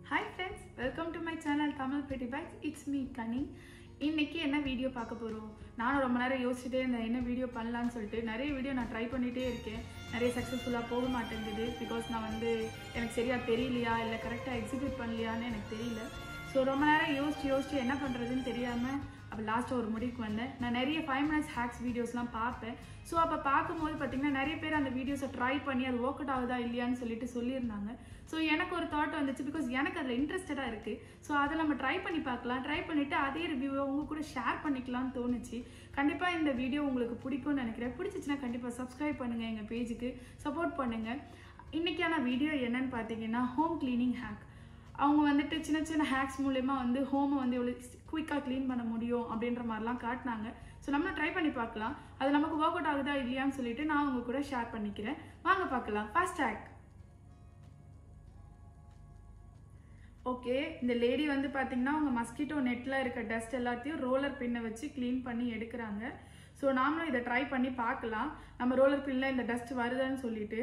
Hi friends welcome to my channel Tamil pretty packs it's me Kani இன்னைக்கு என்ன video பார்க்க போகிறோம் நானும் ரொம்ப நேரம் யோசிச்சுட்டே இருந்தேன் என்ன வீடியோ பண்ணலான்னு சொல்லிட்டு நிறைய வீடியோ நான் ட்ரை பண்ணிகிட்டே இருக்கேன் நிறைய சக்ஸஸ்ஃபுல்லாக போக மாட்டேங்குது பிகாஸ் நான் வந்து எனக்கு சரியாக தெரியலையா இல்லை கரெக்டாக எக்ஸிக்யூட் பண்ணலையான்னு எனக்கு தெரியல ஸோ ரொம்ப நேரம் யோசிச்சு யோசிச்சு என்ன பண்ணுறதுன்னு தெரியாமல் அப்போ லாஸ்ட்டாக ஒரு முடிவுக்கு வந்தேன் நான் நிறைய ஃபைவ் மினிட்ஸ் ஹேக்ஸ் வீடியோஸ்லாம் பார்ப்பேன் ஸோ அப்போ பார்க்கும்போது பார்த்தீங்கன்னா நிறைய பேர் அந்த வீடியோஸை ட்ரை பண்ணி அது ஒர்க் அவுட் ஆகுதா இல்லையான்னு சொல்லிட்டு சொல்லியிருந்தாங்க ஸோ எனக்கு ஒரு தாட் வந்துச்சு பிகாஸ் எனக்கு அதில் இன்ட்ரெஸ்டடாக இருக்குது ஸோ அதை நம்ம ட்ரை பண்ணி பார்க்கலாம் ட்ரை பண்ணிவிட்டு அதே ரிவ்யூவை உங்க கூட ஷேர் பண்ணிக்கலாம்னு தோணுச்சு கண்டிப்பாக இந்த வீடியோ உங்களுக்கு பிடிக்கும்னு நினைக்கிறேன் பிடிச்சிச்சுன்னா கண்டிப்பாக சப்ஸ்கிரைப் பண்ணுங்கள் எங்கள் பேஜுக்கு சப்போர்ட் பண்ணுங்கள் இன்றைக்கான வீடியோ என்னன்னு பார்த்தீங்கன்னா ஹோம் க்ளீனிங் ஹேக் அவங்க வந்துட்டு சின்ன சின்ன ஹேக்ஸ் மூலயமா வந்து ஹோமை வந்து எவ்வளோ குயிக்காக க்ளீன் பண்ண முடியும் அப்படின்ற மாதிரிலாம் காட்டினாங்க ஸோ நம்ம ட்ரை பண்ணி பார்க்கலாம் அது நமக்கு ஒர்க் அவுட் ஆகுதா இல்லையான்னு சொல்லிட்டு நான் உங்க கூட ஷேர் பண்ணிக்கிறேன் வாங்க பார்க்கலாம் ஃபர்ஸ்ட் ஹேக் ஓகே இந்த லேடி வந்து பார்த்தீங்கன்னா அவங்க மஸ்கிட்டோ நெட்டில் இருக்க டஸ்ட் எல்லாத்தையும் ரோலர் பின்னை வச்சு க்ளீன் பண்ணி எடுக்கிறாங்க ஸோ நாமளும் இதை ட்ரை பண்ணி பார்க்கலாம் நம்ம ரோலர் பின்னில் இந்த டஸ்ட் வருதான்னு சொல்லிட்டு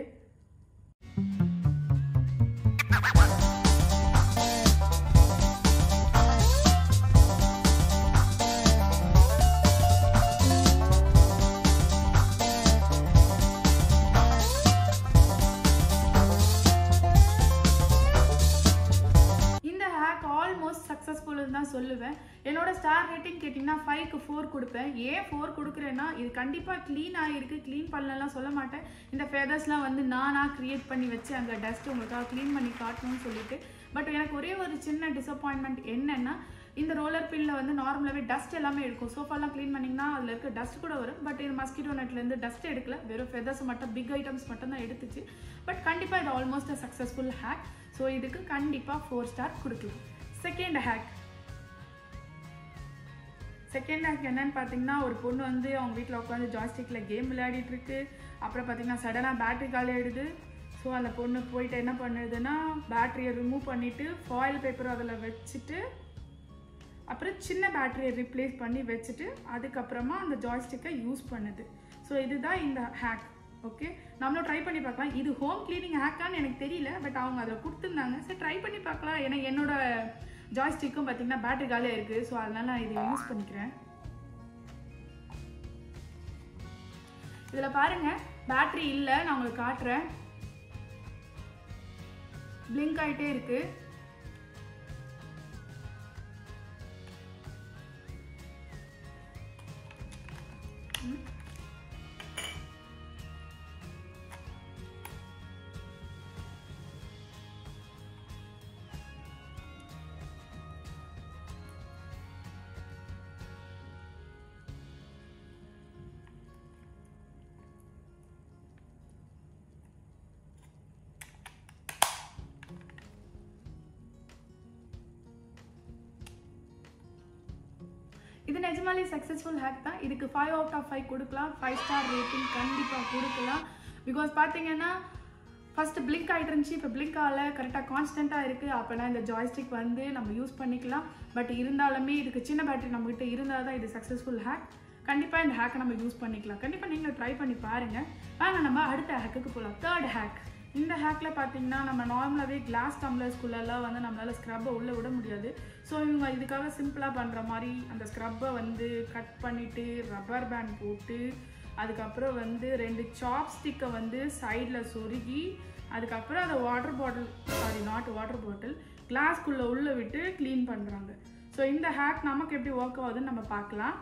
இந்த ஹேக் ஆல்மோஸ்ட் சக்ஸஸ்ஃபுல்னு தான் சொல்லுவேன் என்னோட ஸ்டார் ரேட்டிங் கேட்டிங்கன்னா ஃபைவ்க்கு ஃபோர் கொடுப்பேன் ஏன் ஃபோர் கொடுக்குறேன்னா இது கண்டிப்பாக க்ளீன் ஆகிருக்கு க்ளீன் பண்ணலாம் சொல்ல மாட்டேன் இந்த ஃபெதர்ஸ்லாம் வந்து நானாக க்ரியேட் பண்ணி வச்சு அங்கே டஸ்ட் உங்களுக்காக க்ளீன் பண்ணி காட்டணும்னு சொல்லிட்டு பட் எனக்கு ஒரே ஒரு சின்ன டிசப்பாயின்மெண்ட் என்னன்னா இந்த ரோலர் பில்லில் வந்து நார்மலாகவே டஸ்ட் எல்லாமே இருக்கும் சோஃபாலாம் க்ளீன் பண்ணிங்கன்னா அதில் இருக்க டஸ்ட் கூட வரும் பட் இது மஸ்கிட்டோ நெட்லேருந்து டஸ்ட் எடுக்கல வெறும் ஃபெதர்ஸ் மட்டும் பிக் ஐட்டம்ஸ் மட்டும் தான் எடுத்துச்சு பட் கண்டிப்பாக இது almost a successful hack so இதுக்கு கண்டிப்பாக ஃபோர் ஸ்டார் கொடுக்கலாம் செகண்ட் ஹேக் செகண்ட் ஹேக் என்னன்னு பார்த்தீங்கன்னா ஒரு பொண்ணு வந்து அவங்க வீட்டில் உட்காந்து ஜாய்ஸ்டிக்கில் கேம் விளையாடிட்டு இருக்கு அப்புறம் பார்த்தீங்கன்னா சடனாக பேட்டரி காலி ஆயிடுது ஸோ அந்த பொண்ணு போயிட்டு என்ன பண்ணுதுன்னா பேட்டரியை ரிமூவ் பண்ணிவிட்டு ஃபாயில் பேப்பர் அதில் வச்சுட்டு அப்புறம் சின்ன பேட்டரியை ரிப்ளேஸ் பண்ணி வச்சுட்டு அதுக்கப்புறமா அந்த ஜாய்ஸ்டிக்கை யூஸ் பண்ணுது ஸோ இதுதான் இந்த ஹேக் ஓகே நம்மளும் ட்ரை பண்ணி பார்க்கலாம் இது ஹோம் க்ளீனிங் ஹேக்கான்னு எனக்கு தெரியல பட் அவங்க அதில் கொடுத்துருந்தாங்க சரி ட்ரை பண்ணி பார்க்கலாம் ஏன்னா என்னோட ஜாய்ஸ்டிக்கும் பார்த்தீங்கன்னா பேட்டரி காலியாக இருக்குது ஸோ அதனால நான் இதை யூஸ் பண்ணிக்கிறேன் இதில் பாருங்க பேட்டரி இல்லை நான் உங்களுக்கு காட்டுறேன் பிளிங்க் ஆகிட்டே இருக்குது இது நிஜமாலே சக்ஸஸ்ஃபுல் ஹேக் தான் இதுக்கு ஃபைவ் அவுட் ஆஃப் ஃபைவ் கொடுக்கலாம் ஃபைவ் ஸ்டார் ரேட்டிங் கண்டிப்பாக கொடுக்கலாம் பிகாஸ் பார்த்தீங்கன்னா ஃபஸ்ட்டு பிளிங்க் ஆகிட்டு இருந்துச்சு இப்போ பிளிங்க் ஆகல கரெக்டாக கான்ஸ்டண்ட்டாக இருக்குது அப்போனா இந்த ஜாய்ஸ்டிக் வந்து நம்ம யூஸ் பண்ணிக்கலாம் பட் இருந்தாலுமே இதுக்கு சின்ன பேட்டரி நம்மகிட்ட இருந்தால் தான் இது சக்ஸஸ்ஃபுல் ஹேக் கண்டிப்பாக இந்த ஹேக்கை நம்ம யூஸ் பண்ணிக்கலாம் கண்டிப்பாக நீங்களும் ட்ரை பண்ணி பாருங்கள் வாங்க நம்ம அடுத்த ஹேக்குக்கு போகலாம் தேர்ட் ஹேக் இந்த ஹேக்கில் பார்த்தீங்கன்னா நம்ம நார்மலாகவே கிளாஸ் டம்ளர்ஸ்குள்ளெல்லாம் வந்து நம்மளால் ஸ்க்ரப்பை உள்ளே விட முடியாது ஸோ இவங்க இதுக்காக சிம்பிளாக பண்ணுற மாதிரி அந்த ஸ்க்ரப்பை வந்து கட் பண்ணிவிட்டு ரப்பர் பேண்ட் போட்டு அதுக்கப்புறம் வந்து ரெண்டு சாப் ஸ்டிக்கை வந்து சைடில் சொருகி அதுக்கப்புறம் அதை water bottle sorry not water bottle கிளாஸ்க்குள்ளே உள்ளே விட்டு க்ளீன் பண்ணுறாங்க ஸோ இந்த ஹேக் நமக்கு எப்படி ஒர்க் ஆகுதுன்னு நம்ம பார்க்கலாம்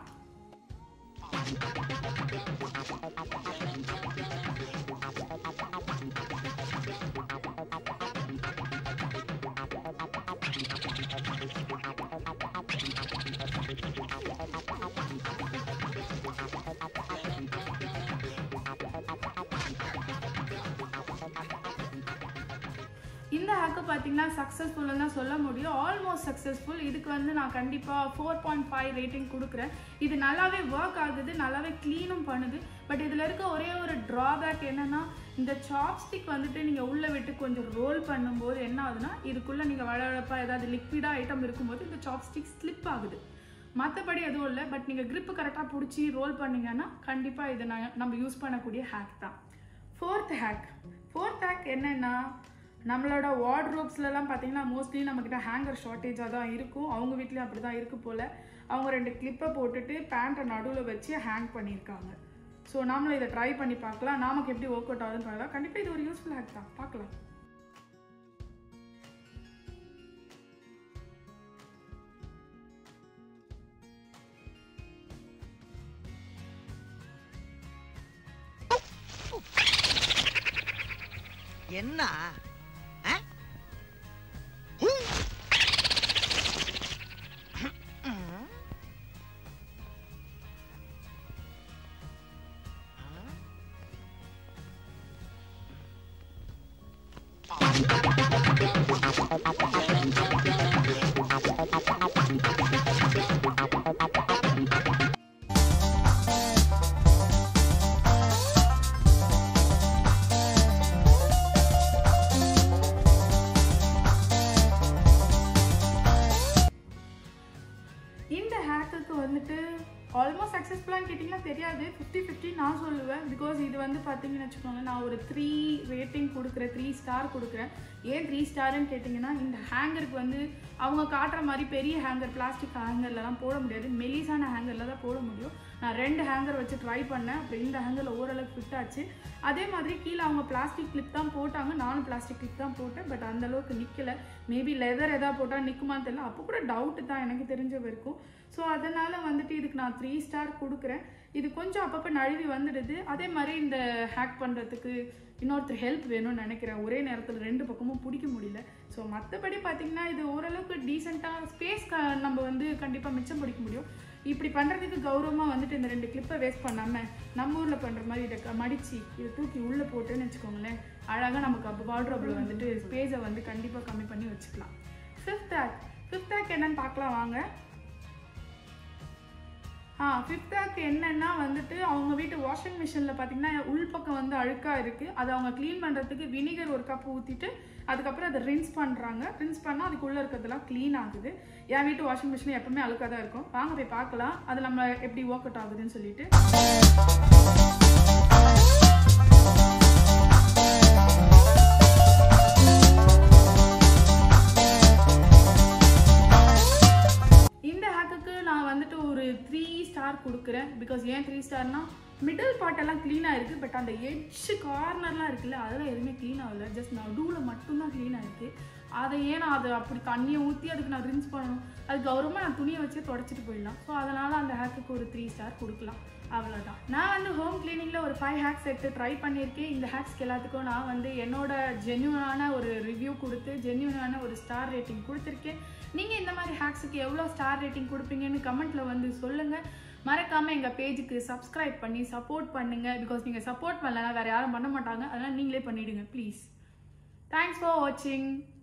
இந்த ஹேக்கு பார்த்தீங்கன்னா சக்ஸஸ்ஃபுல்னு தான் சொல்ல முடியும் ஆல்மோஸ்ட் சக்ஸஸ்ஃபுல் இதுக்கு வந்து நான் கண்டிப்பாக ஃபோர் பாயிண்ட் ஃபைவ் ரேட்டிங் கொடுக்குறேன் இது நல்லாவே ஒர்க் ஆகுது நல்லாவே க்ளீனும் பண்ணுது பட் இதில் இருக்க ஒரே ஒரு ட்ராபேக் என்னென்னா இந்த சாப்ஸ்டிக் வந்துட்டு நீங்கள் உள்ளே விட்டு கொஞ்சம் ரோல் பண்ணும்போது என்ன ஆகுதுன்னா இதுக்குள்ளே நீங்கள் வளவழப்பாக ஏதாவது லிக்விடாக ஐட்டம் இருக்கும்போது இந்த சாப்ஸ்டிக் ஸ்லிப் ஆகுது மற்றபடி எதுவும் இல்லை பட் நீங்கள் grip கரெக்டாக பிடிச்சி ரோல் பண்ணீங்கன்னா கண்டிப்பாக இதை நான் நம்ம யூஸ் பண்ணக்கூடிய ஹேக் தான் ஃபோர்த் ஹேக் ஃபோர்த் ஹேக் என்னென்னா நம்மளோட வார்ட்ரோப்ஸ்லலாம் பார்த்தீங்கன்னா மோஸ்ட்லி நம்மக்கிட்ட ஹேங்கர் ஷார்ட்டேஜாக தான் இருக்கும் அவங்க வீட்லேயும் அப்படி தான் இருக்கு போல் அவங்க ரெண்டு கிளிப்பை போட்டுட்டு பேண்ட்டை நடுவில் வச்சு ஹேங் பண்ணியிருக்காங்க ஸோ நாமளும் இதை ட்ரை பண்ணி பார்க்கலாம் நமக்கு எப்படி ஒர்க் அவுட் ஆகுதுன்னு பார்க்கலாம் கண்டிப்பாக இது ஒரு யூஸ்ஃபுல் ஹேக் தான் பார்க்கலாம் என்ன ஆ? இந்த ஹேக்குக்கு வந்துட்டு ஆல்மோஸ்ட் சக்ஸஸ்ஃபுல்லான்னு கேட்டிங்கன்னா தெரியாது ஃபிஃப்டி ஃபிஃப்டி நான் சொல்லுவேன் பிகாஸ் இது வந்து பார்த்தீங்கன்னு வச்சுக்கோங்க நான் ஒரு த்ரீ ரேட்டிங் கொடுக்குறேன் த்ரீ ஸ்டார் கொடுக்குறேன் ஏன் த்ரீ ஸ்டாருன்னு கேட்டிங்கன்னா இந்த ஹேங்கருக்கு வந்து அவங்க காட்டுற மாதிரி பெரிய ஹேங்கர் பிளாஸ்டிக் ஹேங்கர்லலாம் போட முடியாது மெலிசான ஹேங்கரில் தான் போட முடியும் நான் ரெண்டு ஹேங்கர் வச்சு ட்ரை பண்ணேன் அப்படி இந்த ஹேங்கரில் ஓரளவுக்கு ஃபிட் ஆச்சு அதே மாதிரி கீழே அவங்க பிளாஸ்டிக் கிளிப் தான் போட்டாங்க நானும் பிளாஸ்டிக் கிளிப் தான் போட்டேன் பட் அந்த அளவுக்கு நிற்கலை மேபி லெதர் எதாவது போட்டால் நிற்குமான்னு தெரியல அப்போ கூட டவுட்டு தான் எனக்கு தெரிஞ்ச வரைக்கும் ஸோ அதனால் வந்துட்டு இதுக்கு நான் த்ரீ ஸ்டார் கொடுக்குறேன் இது கொஞ்சம் அப்பப்போ நழுவி வந்துடுது அதே மாதிரி இந்த ஹேக் பண்ணுறதுக்கு இன்னொருத்தர் ஹெல்ப் வேணும்னு நினைக்கிறேன் ஒரே நேரத்தில் ரெண்டு பக்கமும் பிடிக்க முடியல ஸோ மற்றபடி பார்த்தீங்கன்னா இது ஓரளவுக்கு டீசெண்டாக ஸ்பேஸ் க நம்ம வந்து கண்டிப்பாக மிச்சம் பிடிக்க முடியும் இப்படி பண்ணுறதுக்கு கௌரவமாக வந்துட்டு இந்த ரெண்டு கிளிப்பை வேஸ்ட் பண்ணாமல் நம்ம ஊரில் பண்ணுற மாதிரி இதை க- மடிச்சு இதை தூக்கி உள்ளே போட்டுன்னு வச்சுக்கோங்களேன் அழகாக நமக்கு அப்போ வார்ட்ரோப்பில் வந்துட்டு ஸ்பேஸை வந்து கண்டிப்பாக கம்மி பண்ணி வச்சுக்கலாம் ஃபிஃப்த் ஆக் ஃபிஃப்த் ஆக் என்னன்னு பார்க்கலாம் வாங்க ஆ ஃபிஃப்த் ஆக் என்னன்னா வந்துட்டு அவங்க வீட்டு வாஷிங் மிஷினில் பார்த்தீங்கன்னா உள்பக்கம் வந்து அழுக்காக இருக்குது அதை அவங்க க்ளீன் பண்ணுறதுக்கு வினிகர் ஒரு கப் ஊற்றிட்டு அதுக்கப்புறம் அதை ரின்ஸ் பண்ணுறாங்க ரின்ஸ் பண்ணால் அதுக்குள்ளே இருக்கிறதெல்லாம் க்ளீன் ஆகுது என் வீட்டு வாஷிங் மிஷின் எப்பவுமே அழுக்காக தான் இருக்கும் வாங்க போய் பார்க்கலாம் அது நம்ம எப்படி ஒர்க் அவுட் ஆகுதுன்னு சொல்லிட்டு இந்த ஹேக்குக்கு நான் வந்துட்டு ஒரு த்ரீ ஸ்டார் கொடுக்குறேன் பிகாஸ் ஏன் த்ரீ ஸ்டார்னா மிடில் பார்ட்டெல்லாம் க்ளீனாக இருக்குது பட் அந்த எட்ஜ் கார்னர்லாம் இருக்குல்ல அதெல்லாம் எதுவுமே க்ளீன் ஆகல ஜஸ்ட் நடுவில் மட்டும்தான் க்ளீனாக இருக்குது அதை ஏன் நான் அதை அப்படி தண்ணியை ஊற்றி அதுக்கு நான் ரின்ஸ் பண்ணணும் அது கௌரவமாக நான் துணியை வச்சு தொடச்சிட்டு போயிடலாம் ஸோ அதனால் அந்த ஹேக்குக்கு ஒரு த்ரீ ஸ்டார் கொடுக்கலாம் அவ்வளோதான் நான் வந்து ஹோம் கிளீனிங்கில் ஒரு ஃபைவ் ஹேக்ஸ் எடுத்து ட்ரை பண்ணியிருக்கேன் இந்த ஹேக்ஸ்க்கு எல்லாத்துக்கும் நான் வந்து என்னோட ஜென்யூனான ஒரு ரிவ்யூ கொடுத்து ஜென்யூனான ஒரு ஸ்டார் ரேட்டிங் கொடுத்துருக்கேன் நீங்கள் இந்த மாதிரி ஹேக்ஸுக்கு எவ்வளோ ஸ்டார் ரேட்டிங் கொடுப்பீங்கன்னு கமெண்ட்டில் வந்து சொல்லுங்கள் மறக்காமல் எங்கள் பேஜுக்கு சப்ஸ்கிரைப் பண்ணி சப்போர்ட் பண்ணுங்கள் பிகாஸ் நீங்கள் சப்போர்ட் பண்ணலன்னா வேறு யாரும் பண்ண மாட்டாங்க அதனால் நீங்களே பண்ணிவிடுங்க ப்ளீஸ் தேங்க்ஸ் ஃபார் வாட்சிங்